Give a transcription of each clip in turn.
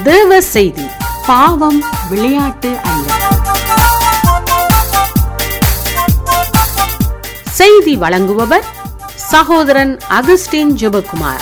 தேவ செய்தி பாவம் விளையாட்டு அல்ல செய்தி வழங்குபவர் சகோதரன் அகஸ்டின் ஜெபக்குமார்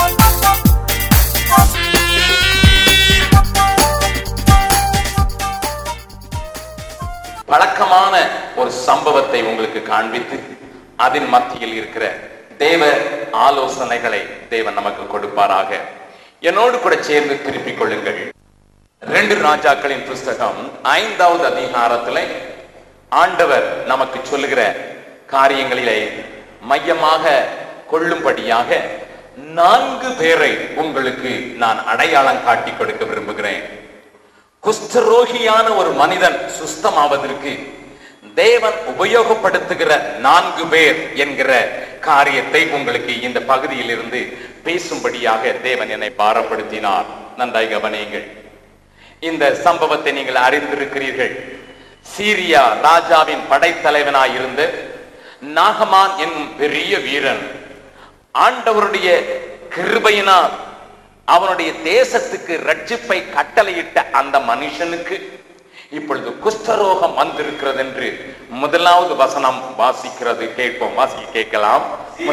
பழக்கமான ஒரு சம்பவத்தை உங்களுக்கு காண்பித்து அதன் மத்தியில் இருக்கிற தேவ ஆலோசனைகளை தேவன் நமக்கு கொடுப்பாராக என்னோடு கூட சேர்ந்து திருப்பிக் கொள்ளுங்கள் ரெண்டு ராஜாக்களின் புஸ்தகம் ஐந்தாவது அதிகாரத்திலே ஆண்டவர் நமக்கு சொல்லுகிற காரியங்களிலே மையமாக கொள்ளும்படியாக நான்கு பேரை உங்களுக்கு நான் அடையாளம் காட்டி கொடுக்க விரும்புகிறேன் குஷ்டரோகியான ஒரு மனிதன் சுஸ்தமாவதற்கு தேவன் உபயோகப்படுத்துகிற நான்கு பேர் என்கிற காரியத்தை உங்களுக்கு இந்த பகுதியில் இருந்து பேசும்படியாக தேவன் என்னை பாரப்படுத்தினார் நன்றாய் கவனியுங்கள் இந்த சம்பவத்தை நீங்கள் அறிந்திருக்கிறீர்கள் சீரியா ராஜாவின் படைத்தலைவனாயிருந்த நாகமான் என்னும் பெரிய வீரன் ஆண்டவருடைய கிருபையினால் அவனுடைய தேசத்துக்கு ரட்சிப்பை கட்டளையிட்ட அந்த மனுஷனுக்கு இப்பொழுது குஷ்டரோகம் வந்திருக்கிறது என்று முதலாவது வசனம் வாசிக்கிறது கேட்போம் வாசி கேட்கலாம்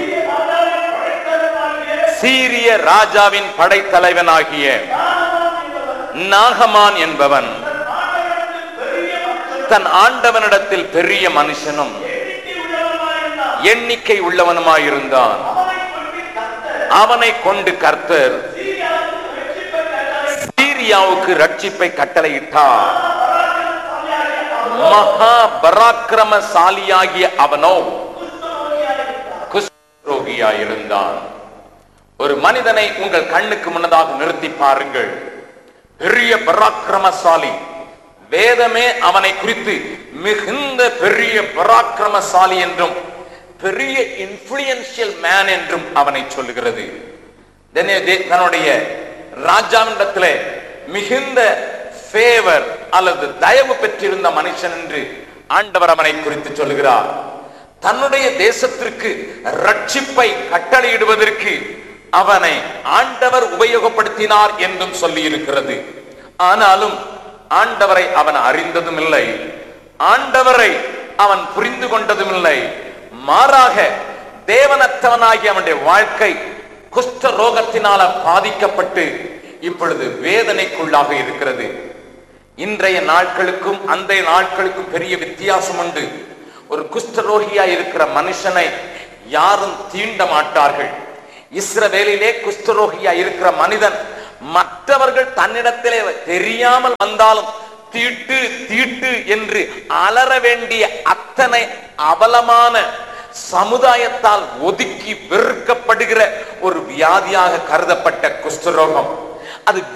சீரிய ராஜாவின் படைத்தலைவனாகிய நாகமான் என்பவன் தன் ஆண்டவனிடத்தில் பெரிய மனுஷனும் எண்ணிக்கை உள்ளவனுமாயிருந்தான் அவனை கொண்டு கர்த்தர் சீரியாவுக்கு ரட்சிப்பை கட்டளையிட்டார் மகா பராக்கிரமசாலியாகிய அவனோ குஷ்ரோகியாயிருந்தான் ஒரு மனிதனை உங்கள் கண்ணுக்கு முன்னதாக நிறுத்தி பாருங்கள் பெரிய பராக்கிரமசாலி வேதமே அவனை குறித்து மிகுந்த பெரிய பராக்கிரமசாலி என்றும் பெரிய இன்ஃபுளுயன்சியல் மேன் என்றும் அவனை சொல்லுகிறது தன்னுடைய ராஜாவிடத்திலே மிகுந்த ஃபேவர் அல்லது தயவு பெற்றிருந்த மனுஷன் என்று ஆண்டவர் அவனை குறித்து சொல்லுகிறார் தன்னுடைய தேசத்திற்கு ரட்சிப்பை கட்டளையிடுவதற்கு அவனை ஆண்டவர் உபயோகப்படுத்தினார் என்றும் சொல்லி இருக்கிறது ஆனாலும் ஆண்டவரை அவன் அறிந்ததும் இல்லை ஆண்டவரை அவன் புரிந்து கொண்டதும் இல்லை மாறாக தேவனத்தவனாகி அவனுடைய வாழ்க்கை குஷ்ட ரோகத்தினால பாதிக்கப்பட்டு இப்பொழுது வேதனைக்குள்ளாக இருக்கிறது இன்றைய நாட்களுக்கும் அந்த நாட்களுக்கும் பெரிய வித்தியாசம் உண்டு ஒரு குஷ்டரோகியா இருக்கிற மனுஷனை யாரும் தீண்ட மாட்டார்கள் இஸ்ரவேலிலே குஷ்டரோகியா இருக்கிற மனிதன் மற்றவர்கள் தன்னிடத்திலே தெரியாமல் வந்தாலும் தீட்டு தீட்டு என்று அலற வேண்டிய அத்தனை அவலமான சமுதாயத்தால் ஒதுக்கி வெறுக்கப்படுகிற ஒரு வியாதியாக கருதப்பட்ட குஷ்டரோகம் அது